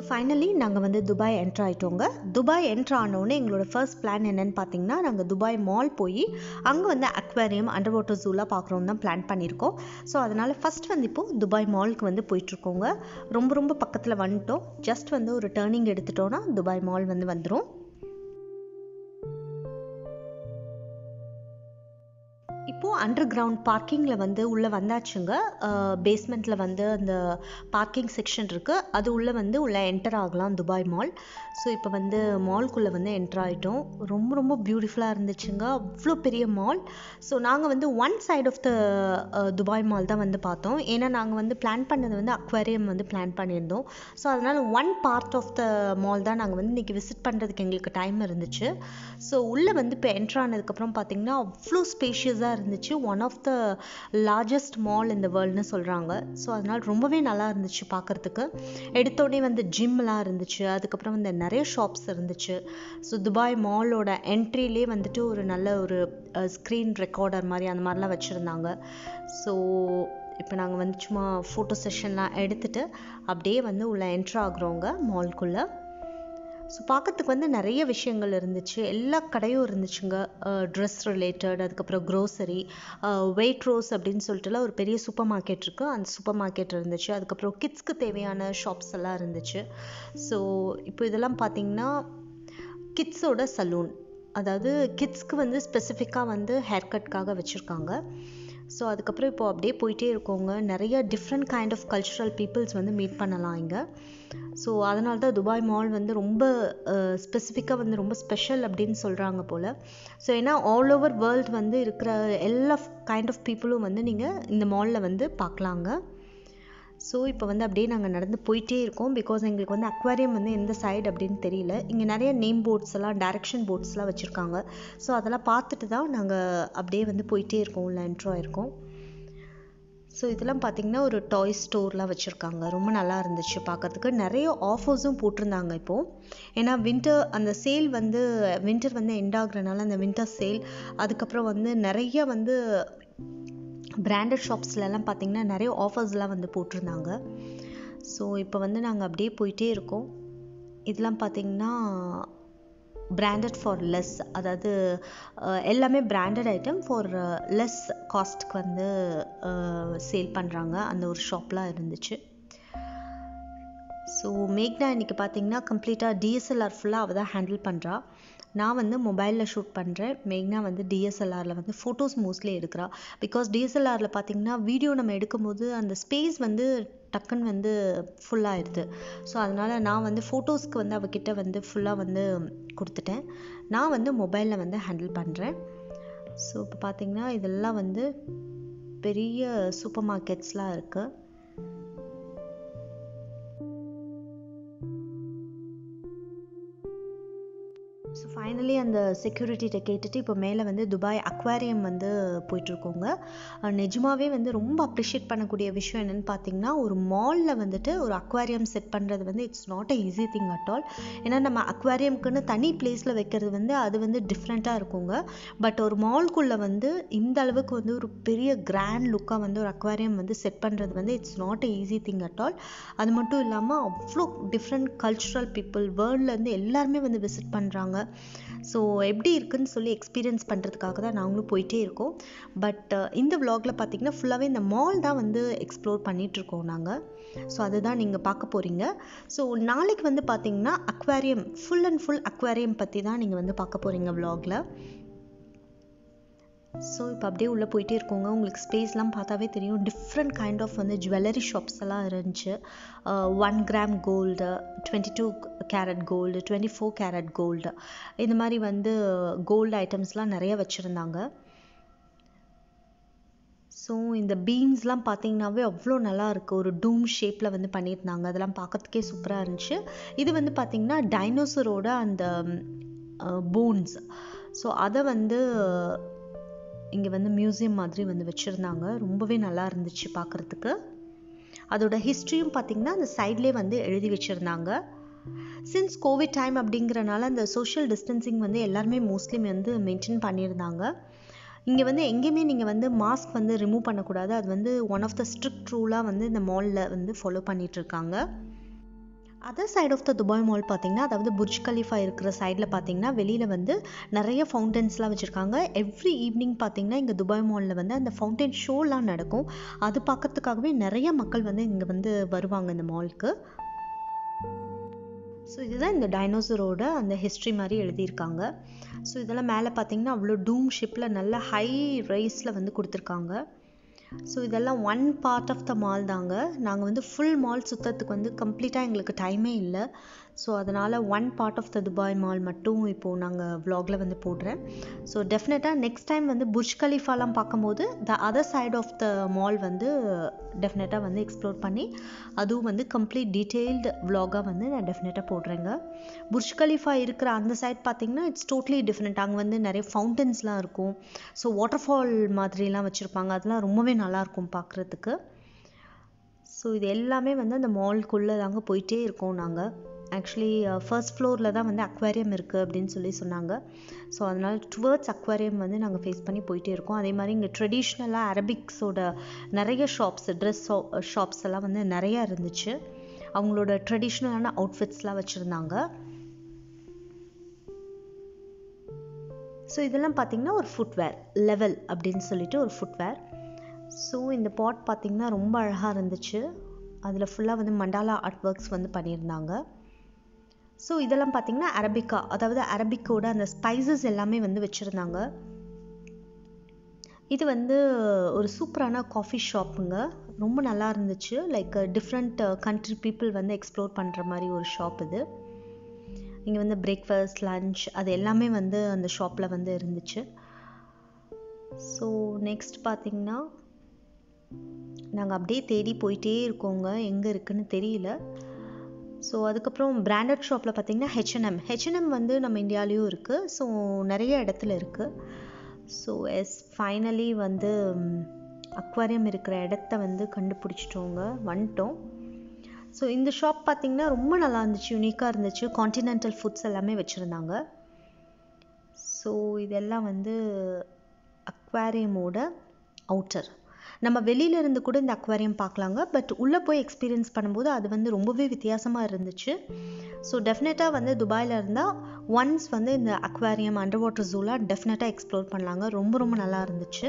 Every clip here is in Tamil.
ஃபைனலி நாங்கள் வந்து துபாய் என்ட்ரு ஆகிட்டோங்க துபாய் என்ட்ரு ஆனோடனே எங்களோட ஃபர்ஸ்ட் பிளான் என்னன்னு பார்த்தீங்கன்னா நாங்கள் துபாய் மால் போய் அங்கே வந்து அக்வேரியம் அண்டர் வாட்டர் ஜூலாம் பார்க்குறோம் தான் பிளான் பண்ணியிருக்கோம் ஸோ அதனால் ஃபஸ்ட் வந்து இப்போது துபாய் மாலுக்கு வந்து போயிட்டுருக்கோங்க ரொம்ப ரொம்ப பக்கத்தில் வந்துட்டோம் ஜஸ்ட் வந்து ஒரு டேர்னிங் எடுத்துட்டோன்னா துபாய் மால் வந்து வந்துடும் இப்போது அண்டர் கிரவுண்ட் பார்க்கிங்கில் வந்து உள்ளே வந்தாச்சுங்க பேஸ்மெண்ட்டில் வந்து அந்த பார்க்கிங் செக்ஷன் இருக்குது அது உள்ளே வந்து உள்ளே என்டர் ஆகலாம் துபாய் மால் ஸோ இப்போ வந்து மால்குள்ளே வந்து என்டர் ஆகிட்டோம் ரொம்ப ரொம்ப பியூட்டிஃபுல்லாக இருந்துச்சுங்க அவ்வளோ பெரிய மால் ஸோ நாங்கள் வந்து one side of the Dubai mall தான் வந்து பார்த்தோம் ஏன்னா நாங்கள் வந்து பிளான் பண்ணது வந்து அக்வேரியம் வந்து பிளான் பண்ணியிருந்தோம் ஸோ அதனால் one part of the mall தான் நாங்கள் வந்து இன்றைக்கி விசிட் பண்ணுறதுக்கு எங்களுக்கு டைம் இருந்துச்சு ஸோ உள்ளே வந்து இப்போ என்ட்ரு ஆனதுக்கப்புறம் பார்த்திங்கன்னா அவ்வளோ ஸ்பேஷியஸாக இருந்துச்சு one of the largest mall இந்த வேர்ல்டுன்னு சொல்கிறாங்க ஸோ அதனால் ரொம்பவே நல்லா இருந்துச்சு பார்க்குறதுக்கு எடுத்தோடனே வந்து ஜிம்லாம் இருந்துச்சு அதுக்கப்புறம் வந்து நிறைய ஷாப்ஸ் இருந்துச்சு ஸோ துபாய் மாலோட என்ட்ரிலே வந்துட்டு ஒரு நல்ல ஒரு ஸ்க்ரீன் ரெக்கார்டர் மாதிரி அந்த மாதிரிலாம் வச்சுருந்தாங்க ஸோ இப்போ நாங்கள் வந்து சும்மா ஃபோட்டோ செஷன்லாம் எடுத்துகிட்டு அப்படியே வந்து உள்ள என்ட்ரு ஆகுறோங்க மால்குள்ளே ஸோ பார்க்கறதுக்கு வந்து நிறைய விஷயங்கள் இருந்துச்சு எல்லா கடையும் இருந்துச்சுங்க ட்ரெஸ் ரிலேட்டட் அதுக்கப்புறம் க்ரோசரி வெயிட் ரோஸ் அப்படின்னு சொல்லிட்டுலாம் ஒரு பெரிய சூப்பர் மார்க்கெட் இருக்குது அந்த சூப்பர் மார்க்கெட் இருந்துச்சு அதுக்கப்புறம் கிட்ஸ்க்கு தேவையான ஷாப்ஸ் எல்லாம் இருந்துச்சு ஸோ இப்போ இதெல்லாம் பார்த்தீங்கன்னா கிட்ஸோட சலூன் அதாவது கிட்ஸ்க்கு வந்து ஸ்பெசிஃபிக்காக வந்து ஹேர் கட்காக வச்சுருக்காங்க ஸோ அதுக்கப்புறம் இப்போ அப்படியே போயிட்டே இருக்கோங்க நிறைய different kind of cultural peoples வந்து மீட் பண்ணலாம் இங்கே ஸோ அதனால தான் துபாய் மால் வந்து ரொம்ப ஸ்பெசிஃபிக்காக வந்து ரொம்ப ஸ்பெஷல் அப்படின்னு சொல்கிறாங்க போல் ஸோ ஏன்னா ஆல் ஓவர் வேர்ல்டு வந்து இருக்கிற எல்லா கைண்ட் ஆஃப் பீப்புளும் வந்து நீங்கள் இந்த மாலில் வந்து பார்க்கலாங்க ஸோ இப்போ வந்து அப்படியே நாங்கள் நடந்து போயிட்டே இருக்கோம் பிகாஸ் எங்களுக்கு வந்து அக்வாரியம் வந்து எந்த சைடு அப்படின்னு தெரியல இங்கே நிறைய நேம் போர்ட்ஸ் எல்லாம் டைரக்ஷன் போர்ட்ஸ்லாம் வச்சுருக்காங்க ஸோ அதெல்லாம் பார்த்துட்டு தான் நாங்கள் அப்படியே வந்து போயிட்டே இருக்கோம் உள்ள என்ட்ரோ ஆயிருக்கோம் ஸோ இதெல்லாம் பார்த்திங்கன்னா ஒரு டாய் ஸ்டோர்லாம் வச்சுருக்காங்க ரொம்ப நல்லா இருந்துச்சு பார்க்கறதுக்கு நிறைய ஆஃபர்ஸும் போட்டிருந்தாங்க இப்போது ஏன்னா வின்டர் அந்த சேல் வந்து வின்டர் வந்து எண்ட் ஆகுறனால அந்த வின்டர் சேல் அதுக்கப்புறம் வந்து நிறைய வந்து பிராண்டட் ஷாப்ஸ்லலாம் பார்த்திங்கன்னா நிறைய ஆஃபர்ஸ்லாம் வந்து போட்டிருந்தாங்க ஸோ இப்போ வந்து நாங்கள் அப்படியே போயிட்டே இருக்கோம் இதெல்லாம் பார்த்திங்கன்னா பிராண்டட் ஃபார் லெஸ் அதாவது எல்லாமே பிராண்டட் ஐட்டம் ஃபார் லெஸ் காஸ்ட்டுக்கு வந்து சேல் பண்ணுறாங்க அந்த ஒரு ஷாப்லாம் இருந்துச்சு ஸோ மேக்னா இன்றைக்கி பார்த்தீங்கன்னா கம்ப்ளீட்டாக டிஎஸ்எல்ஆர் ஃபுல்லாக அவள் தான் ஹேண்டில் பண்ணுறா நான் வந்து மொபைலில் ஷூட் பண்ணுறேன் மெயினாக வந்து டிஎஸ்எல்ஆரில் வந்து ஃபோட்டோஸ் மோஸ்ட்லி எடுக்கிறா பிகாஸ் டிஎஸ்எல்ஆரில் பார்த்திங்கன்னா வீடியோ நம்ம எடுக்கும்போது அந்த ஸ்பேஸ் வந்து டக்குன்னு வந்து ஃபுல்லாகிடுது ஸோ அதனால் நான் வந்து ஃபோட்டோஸ்க்கு வந்து அவகிட்ட வந்து ஃபுல்லாக வந்து கொடுத்துட்டேன் நான் வந்து மொபைலில் வந்து ஹேண்டில் பண்ணுறேன் ஸோ இப்போ பார்த்திங்கன்னா இதெல்லாம் வந்து பெரிய சூப்பர் மார்க்கெட்ஸ்லாம் இருக்குது ஸோ ஃபைனலி அந்த செக்யூரிட்டிகிட்ட கேட்டுட்டு இப்போ மேலே வந்து துபாய் அக்வாரியம் வந்து போயிட்டுருக்கோங்க நிஜமாவே வந்து ரொம்ப அப்ரிஷியேட் பண்ணக்கூடிய விஷயம் என்னென்னு பார்த்தீங்கன்னா ஒரு மாலில் வந்துட்டு ஒரு அக்வாரியம் செட் பண்ணுறது வந்து it's not a easy thing at all ஏன்னா நம்ம அக்வாரியம்க்குன்னு தனி பிளேஸில் வைக்கிறது வந்து அது வந்து டிஃப்ரெண்ட்டாக இருக்குங்க பட் ஒரு மால்குள்ளே வந்து இந்த அளவுக்கு வந்து ஒரு பெரிய கிராண்ட் லுக்காக வந்து ஒரு அக்வாரியம் வந்து செட் பண்ணுறது வந்து it's not a easy thing at all அது மட்டும் இல்லாமல் அவ்வளோ டிஃப்ரெண்ட் கல்ச்சுரல் பீப்புள் வேர்ல்ட்லேருந்து எல்லாருமே வந்து விசிட் பண்ணுறாங்க ஸோ எப்படி இருக்குன்னு சொல்லி எக்ஸ்பீரியன்ஸ் பண்ணுறதுக்காக தான் நாங்களும் போயிட்டே இருக்கோம் பட் இந்த விலாகில் பார்த்தீங்கன்னா ஃபுல்லாகவே இந்த மால் தான் வந்து எக்ஸ்ப்ளோர் பண்ணிகிட்ருக்கோம் நாங்கள் ஸோ அதுதான் நீங்கள் பார்க்க போகிறீங்க ஸோ நாளைக்கு வந்து பார்த்தீங்கன்னா aquarium full and full aquarium பற்றி தான் நீங்கள் வந்து பார்க்க போகிறீங்க விலாகில் ஸோ இப்போ அப்படியே உள்ளே போயிட்டே இருக்கோங்க உங்களுக்கு ஸ்பேஸ்லாம் பார்த்தாவே தெரியும் டிஃப்ரெண்ட் கைண்ட் ஆஃப் வந்து ஜுவல்லரி ஷாப்ஸ் எல்லாம் இருந்துச்சு one gram gold twenty two carat gold twenty four carat gold இந்த மாதிரி வந்து கோல்டு ஐட்டம்ஸ்லாம் நிறைய வச்சுருந்தாங்க ஸோ இந்த பீன்ஸ்லாம் பார்த்தீங்கன்னாவே அவ்வளோ நல்லா இருக்குது ஒரு டூம் ஷேப்பில் வந்து பண்ணியிருந்தாங்க அதெல்லாம் பார்க்கறதுக்கே சூப்பராக இருந்துச்சு இது வந்து பார்த்திங்கன்னா டைனோசரோட அந்த போன்ஸ் ஸோ அதை வந்து இங்கே வந்து மியூசியம் மாதிரி வந்து வச்சுருந்தாங்க ரொம்பவே நல்லா இருந்துச்சு பார்க்குறதுக்கு அதோட ஹிஸ்ட்ரியும் பார்த்திங்கன்னா அந்த சைட்லேயே வந்து எழுதி வச்சுருந்தாங்க சின்ஸ் கோவிட் டைம் அப்படிங்கிறனால அந்த சோஷியல் டிஸ்டன்சிங் வந்து எல்லாருமே மோஸ்ட்லி வந்து மெயின்டைன் பண்ணியிருந்தாங்க இங்கே வந்து எங்கேயுமே நீங்கள் வந்து மாஸ்க் வந்து ரிமூவ் பண்ணக்கூடாது அது வந்து ஒன் ஆஃப் த ஸ்ட்ரிக்ட் ரூலாக வந்து இந்த மாலில் வந்து ஃபாலோ பண்ணிகிட்ருக்காங்க other side of the Dubai mall பார்த்தீங்கன்னா அதாவது புர்ஜ் கலீஃபா இருக்கிற சைடில் பார்த்தீங்கன்னா வெளியில் வந்து நிறைய ஃபவுண்டன்ஸ்லாம் வச்சுருக்காங்க எவ்ரி ஈவினிங் பார்த்தீங்கன்னா இங்கே துபாய் மாலில் வந்து அந்த ஃபவுண்டன் ஷோலாம் நடக்கும் அது பார்க்கறதுக்காகவே நிறைய மக்கள் வந்து இங்கே வந்து வருவாங்க இந்த மாலுக்கு ஸோ இதுதான் இந்த டைனோசரோட அந்த ஹிஸ்ட்ரி மாதிரி எழுதியிருக்காங்க ஸோ இதெல்லாம் மேலே பார்த்தீங்கன்னா அவ்வளோ டூம் ஷிப்பில் நல்ல ஹை ரைஸில் வந்து கொடுத்துருக்காங்க ஸோ இதெல்லாம் one part of the mall தாங்க நாங்கள் வந்து ஃபுல் மால் சுற்றத்துக்கு வந்து கம்ப்ளீட்டாக எங்களுக்கு டைமே இல்லை ஸோ அதனால் one part of the Dubai mall மட்டும் இப்போது நாங்கள் வ்ளாகில் வந்து போடுறேன் ஸோ டெஃபினட்டாக நெக்ஸ்ட் டைம் வந்து புர்ஜ் கலீஃபாலாம் பார்க்கும்போது the other side of the mall வந்து டெஃபினட்டாக வந்து எக்ஸ்ப்ளோர் பண்ணி அதுவும் வந்து கம்ப்ளீட் டீட்டெயில்டு வ்ளாகாக வந்து நான் டெஃபினட்டாக போடுறேங்க புர்ஜ் கலீஃபா இருக்கிற அந்த சைட் பார்த்திங்கன்னா இட்ஸ் டோட்லி டிஃப்ரெண்ட் அங்கே வந்து நிறைய ஃபவுண்டன்ஸ்லாம் இருக்கும் ஸோ வாட்டர் ஃபால் மாதிரிலாம் வச்சுருப்பாங்க அதெல்லாம் ரொம்பவே நல்லாயிருக்கும் பார்க்குறதுக்கு ஸோ இது எல்லாமே வந்து அந்த மால்குள்ளே தாங்க போயிட்டே இருக்கோம் நாங்கள் ஆக்சுவலி ஃபர்ஸ்ட் ஃப்ளோரில் தான் வந்து அக்வாரியம் இருக்குது அப்படின்னு சொல்லி சொன்னாங்க ஸோ அதனால் டுவர்ட்ஸ் அக்வாரியம் வந்து நாங்கள் ஃபேஸ் பண்ணி போயிட்டே இருக்கோம் அதே மாதிரி இங்கே ட்ரெடிஷ்னலாக அரபிக்ஸோட நிறைய ஷாப்ஸ் ட்ரெஸ் ஷாப்ஸ் எல்லாம் வந்து நிறையா இருந்துச்சு அவங்களோட ட்ரெடிஷ்னலான அவுட்ஃபிட்ஸ்லாம் வச்சுருந்தாங்க ஸோ இதெல்லாம் பார்த்திங்கன்னா ஒரு ஃபுட்வேர் லெவல் அப்படின்னு சொல்லிட்டு ஒரு ஃபுட்வேர் ஸோ இந்த பாட் பார்த்திங்கன்னா ரொம்ப அழகாக இருந்துச்சு அதில் ஃபுல்லாக வந்து மண்டாலா ஆர்ட் ஒர்க்ஸ் வந்து பண்ணியிருந்தாங்க ஸோ இதெல்லாம் பார்த்திங்கன்னா அரபிக்கா அதாவது அரபிக்கோட அந்த ஸ்பைசஸ் எல்லாமே வந்து வச்சுருந்தாங்க இது வந்து ஒரு சூப்பரான காஃபி ஷாப்புங்க ரொம்ப நல்லா இருந்துச்சு லைக் டிஃப்ரெண்ட் கண்ட்ரி பீப்புள் வந்து எக்ஸ்ப்ளோர் பண்ணுற மாதிரி ஒரு ஷாப் இது இங்கே வந்து பிரேக்ஃபாஸ்ட் லன்ச் அது எல்லாமே வந்து அந்த ஷாப்பில் வந்து இருந்துச்சு ஸோ நெக்ஸ்ட் பார்த்திங்கன்னா நாங்கள் அப்படியே தேடி போயிட்டே இருக்கோங்க எங்கே இருக்குன்னு தெரியல ஸோ அதுக்கப்புறம் பிராண்டட் ஷாப்பில் பார்த்தீங்கன்னா ஹெச்என்எம் ஹெச்என்எம் வந்து நம்ம இந்தியாலேயும் இருக்குது ஸோ நிறைய இடத்துல இருக்குது ஸோ எஸ் ஃபைனலி வந்து அக்வாரியம் இருக்கிற இடத்த வந்து கண்டுபிடிச்சிட்டோங்க வந்துட்டோம் ஸோ இந்த ஷாப் பார்த்திங்கன்னா ரொம்ப நல்லா இருந்துச்சு யூனிக்காக இருந்துச்சு காண்டினென்டல் ஃபுட்ஸ் எல்லாமே வச்சுருந்தாங்க ஸோ இதெல்லாம் வந்து அக்வாரியமோட அவுட்டர் நம்ம வெளியில இருந்து கூட இந்த அக்வாரியம் பார்க்கலாங்க பட் உள்ளே போய் எக்ஸ்பீரியன்ஸ் பண்ணும்போது அது வந்து ரொம்பவே வித்தியாசமாக இருந்துச்சு ஸோ டெஃபினட்டாக வந்து துபாயில் இருந்தால் ஒன்ஸ் வந்து இந்த அக்வாரியம் அண்டர் வாட்டர் ஜூலாம் டெஃபினட்டாக எக்ஸ்ப்ளோர் பண்ணலாங்க ரொம்ப ரொம்ப நல்லா இருந்துச்சு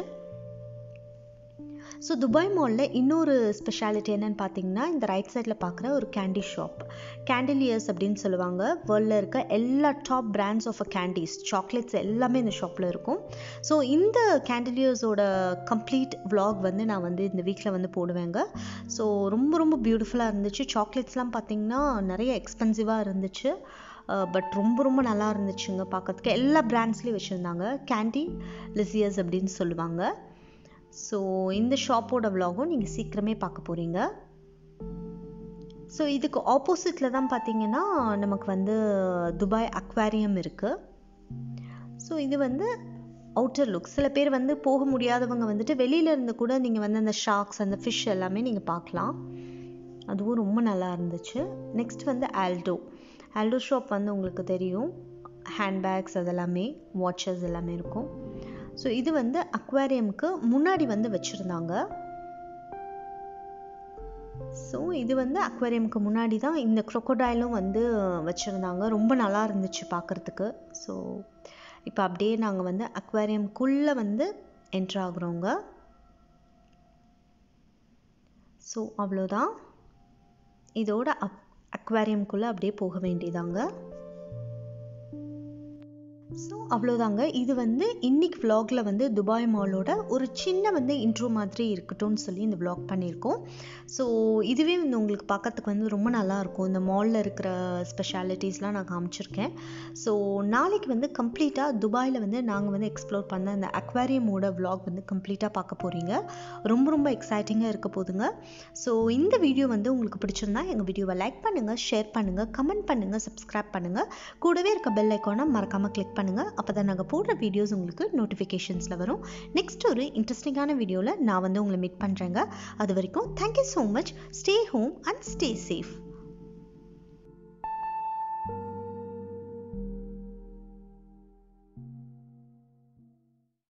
ஸோ துபாய் மாலில் இன்னொரு ஸ்பெஷாலிட்டி என்னென்னு பார்த்தீங்கன்னா இந்த ரைட் சைடில் பார்க்குற ஒரு கேண்டி ஷாப் கேண்டிலியர்ஸ் அப்படின்னு சொல்லுவாங்க வேர்ல்டில் இருக்க எல்லா top brands of a candies chocolates எல்லாமே இந்த ஷாப்பில் இருக்கும் ஸோ இந்த கேண்டிலியர்ஸோட கம்ப்ளீட் விலாக் வந்து நான் வந்து இந்த வீக்கில் வந்து போடுவேங்க ஸோ ரொம்ப ரொம்ப பியூட்டிஃபுல்லாக இருந்துச்சு சாக்லேட்ஸ்லாம் பார்த்தீங்கன்னா நிறைய எக்ஸ்பென்சிவாக இருந்துச்சு பட் ரொம்ப ரொம்ப நல்லா இருந்துச்சுங்க பார்க்கறதுக்கு எல்லா பிராண்ட்ஸ்லேயும் வச்சுருந்தாங்க கேண்டி லிசியர்ஸ் அப்படின்னு சொல்லுவாங்க ஸோ இந்த ஷாப்போட விலாகும் நீங்கள் சீக்கிரமே பார்க்க போகிறீங்க ஸோ இதுக்கு ஆப்போசிட்டில் தான் பார்த்தீங்கன்னா நமக்கு வந்து துபாய் அக்வாரியம் இருக்குது ஸோ இது வந்து அவுட்டர் லுக் சில பேர் வந்து போக முடியாதவங்க வந்துட்டு வெளியில இருந்து கூட நீங்கள் வந்து அந்த ஷார்க்ஸ் அந்த ஃபிஷ் எல்லாமே நீங்கள் பார்க்கலாம் அதுவும் ரொம்ப நல்லா இருந்துச்சு நெக்ஸ்ட் வந்து ஆல்டோ ஆல்டோ ஷாப் வந்து உங்களுக்கு தெரியும் ஹேண்ட்பேக்ஸ் அதெல்லாமே வாட்சஸ் எல்லாமே இருக்கும் ஸோ இது வந்து அக்வாரியமுக்கு முன்னாடி வந்து வச்சுருந்தாங்க ஸோ இது வந்து அக்வாரியமுக்கு முன்னாடி தான் இந்த க்ரொக்கோடைலும் வந்து வச்சுருந்தாங்க ரொம்ப நல்லா இருந்துச்சு பார்க்குறதுக்கு ஸோ இப்போ அப்படியே நாங்கள் வந்து அக்வாரியம்குள்ளே வந்து என்ட்ரு ஆகுறோங்க ஸோ அவ்வளோதான் இதோட அக் அக்வாரியம்குள்ளே அப்படியே போக வேண்டியதாங்க ஸோ அவ்வளோதாங்க இது வந்து இன்னைக்கு vlogல வந்து துபாய் மாலோட ஒரு சின்ன வந்து இன்ட்ரோ மாதிரி இருக்கட்டும்னு சொல்லி இந்த vlog பண்ணியிருக்கோம் ஸோ இதுவே வந்து உங்களுக்கு பார்க்கறதுக்கு வந்து ரொம்ப நல்லா இருக்கும் இந்த மாலில் இருக்கிற ஸ்பெஷாலிட்டிஸ்லாம் நான் காமிச்சிருக்கேன் ஸோ நாளைக்கு வந்து கம்ப்ளீட்டாக துபாயில் வந்து நாங்கள் வந்து எக்ஸ்ப்ளோர் பண்ண அந்த அக்வாரியமோட vlog வந்து கம்ப்ளீட்டாக பார்க்க போகிறீங்க ரொம்ப ரொம்ப எக்ஸைட்டிங்காக இருக்க போதுங்க ஸோ இந்த வீடியோ வந்து உங்களுக்கு பிடிச்சிருந்தா எங்கள் வீடியோவை லைக் பண்ணுங்கள் ஷேர் பண்ணுங்கள் கமெண்ட் பண்ணுங்கள் சப்ஸ்கிரைப் பண்ணுங்கள் கூடவே இருக்க பெல் ஐக்கானை மறக்காமல் கிளிக் பண்ணுங்கள் அப்போ தான் நாங்கள் போடுற வீடியோஸ் உங்களுக்கு நோட்டிஃபிகேஷன்ஸில் வரும் நெக்ஸ்ட் ஒரு இன்ட்ரெஸ்டிங்கான வீடியோவில் நான் வந்து உங்களை மீட் பண்ணுறேங்க அது வரைக்கும் thank you so much stay home and stay safe